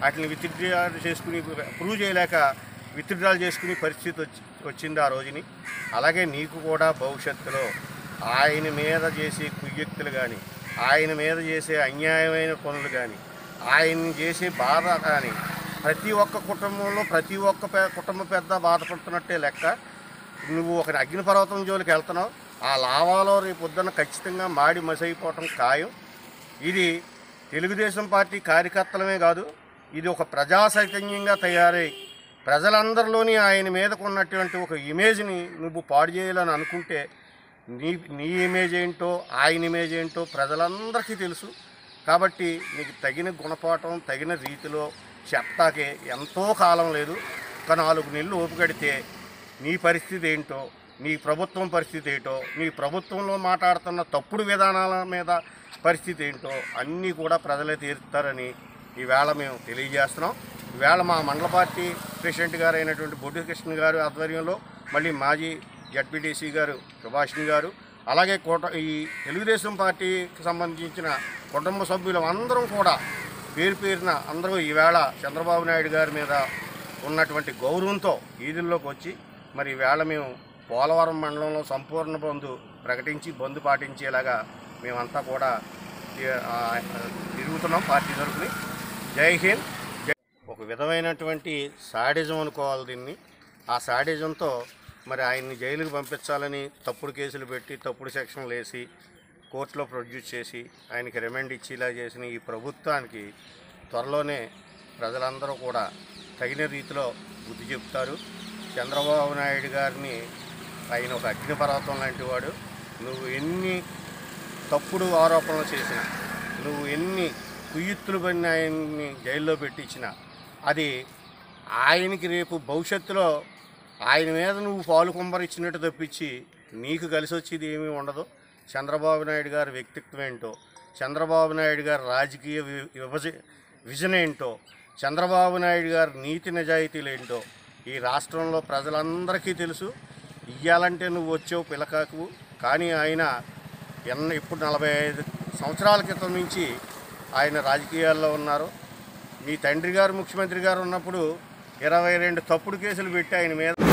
వాటిని విత్డ్రా చేసుకుని ప్రూవ్ చేయలేక విత్డ్రాల్ చేసుకునే పరిస్థితి వచ్చి వచ్చింది ఆ రోజుని అలాగే నీకు కూడా భవిష్యత్తులో ఆయన మీద చేసే కుయ్యక్తులు కానీ ఆయన మీద చేసే అన్యాయమైన పనులు కానీ ఆయన చేసే బాధ కానీ ప్రతి ఒక్క కుటుంబంలో ప్రతి ఒక్క పె- కుటుంబ పెద్ద బాధపడుతున్నట్టే లెక్క నువ్వు ఒక అగ్నిపర్వతం జోలికి వెళ్తున్నావు ఆ లావాలో రేపు పొద్దున్న ఖచ్చితంగా మాడి మసైపోవటం ఖాయం ఇది తెలుగుదేశం పార్టీ కార్యకర్తలమే కాదు ఇది ఒక ప్రజా చైతన్యంగా తయారై ప్రజలందరిలోని ఆయన మీదకు ఉన్నటువంటి ఒక ఇమేజ్ని నువ్వు పాడు చేయాలని అనుకుంటే నీ నీ ఇమేజ్ ఏంటో ఆయన ఇమేజ్ ఏంటో ప్రజలందరికీ తెలుసు కాబట్టి నీకు తగిన గుణపాఠం తగిన రీతిలో చెప్తాకే ఎంతో కాలం లేదు ఒక నాలుగు నెలలు ఓపికడితే నీ పరిస్థితి ఏంటో నీ ప్రభుత్వం పరిస్థితి ఏంటో నీ ప్రభుత్వంలో మాట్లాడుతున్న తప్పుడు విధానాల మీద పరిస్థితి ఏంటో అన్నీ కూడా ప్రజలే తీరుస్తారని ఈవేళ మేము తెలియజేస్తున్నాం ఈవేళ మా మండల పార్టీ ప్రెసిడెంట్ గారు అయినటువంటి బొడ్డు కృష్ణ గారు ఆధ్వర్యంలో మళ్ళీ మాజీ జడ్పీటీసీ గారు సుభాషిణి గారు అలాగే కోట ఈ తెలుగుదేశం పార్టీకి సంబంధించిన కుటుంబ సభ్యులు అందరం కూడా పేరు పేరున అందరూ ఈవేళ చంద్రబాబు నాయుడు గారి మీద ఉన్నటువంటి గౌరవంతో వీధుల్లోకి వచ్చి మరి ఈవేళ మేము పోలవరం మండలంలో సంపూర్ణ బంధు ప్రకటించి బంధు పాటించేలాగా మేమంతా కూడా తి- ఆ, తిరుగుతున్నాం పార్టీ తరఫుని జై హింద్ జై ఒక విధమైనటువంటి సాడిజం అనుకోవాలి దీన్ని ఆ సాడిజంతో మరి ఆయన్ని జైలుకి పంపించాలని తప్పుడు కేసులు పెట్టి తప్పుడు సెక్షన్లు వేసి కోర్టులో ప్రొడ్యూస్ చేసి ఆయనకి రిమాండ్ ఇచ్చేలా చేసిన ఈ ప్రభుత్వానికి త్వరలోనే ప్రజలందరూ కూడా తగిన రీతిలో బుద్ధి చెప్తారు చంద్రబాబు నాయుడు గారిని ఆయన ఒక అగ్నిపర్వతం లాంటి వాడు నువ్వు ఎన్ని తప్పుడు ఆరోపణలు చేసిన నువ్వు ఎన్ని కుయ్యత్తులు పడిన ఆయన్ని జైల్లో పెట్టించిన అది ఆయనకి రేపు భవిష్యత్తులో ఆయన మీద నువ్వు పాలు కుంభరిచ్చినట్టు తప్పించి నీకు కలిసి వచ్చేది ఏమీ ఉండదు చంద్రబాబు నాయుడు గారి వ్యక్తిత్వం ఏంటో చంద్రబాబు నాయుడు గారి రాజకీయ వి- విభజ విజన్ ఏంటో చంద్రబాబు నాయుడు గారి నీతి నిజాయితీలు ఏంటో ఈ రాష్ట్రంలో ప్రజలందరికీ తెలుసు ఇయ్యాలంటే నువ్వు వచ్చావు పిలకాకు కానీ ఆయన ఎన్న ఇప్పుడు నలభై ఐదు సంవత్సరాల క్రితం నుంచి ఆయన రాజకీయాల్లో ఉన్నారు మీ తండ్రి గారు ముఖ్యమంత్రి గారు ఉన్నప్పుడు ఇరవై రెండు తప్పుడు కేసులు పెట్టి ఆయన మీద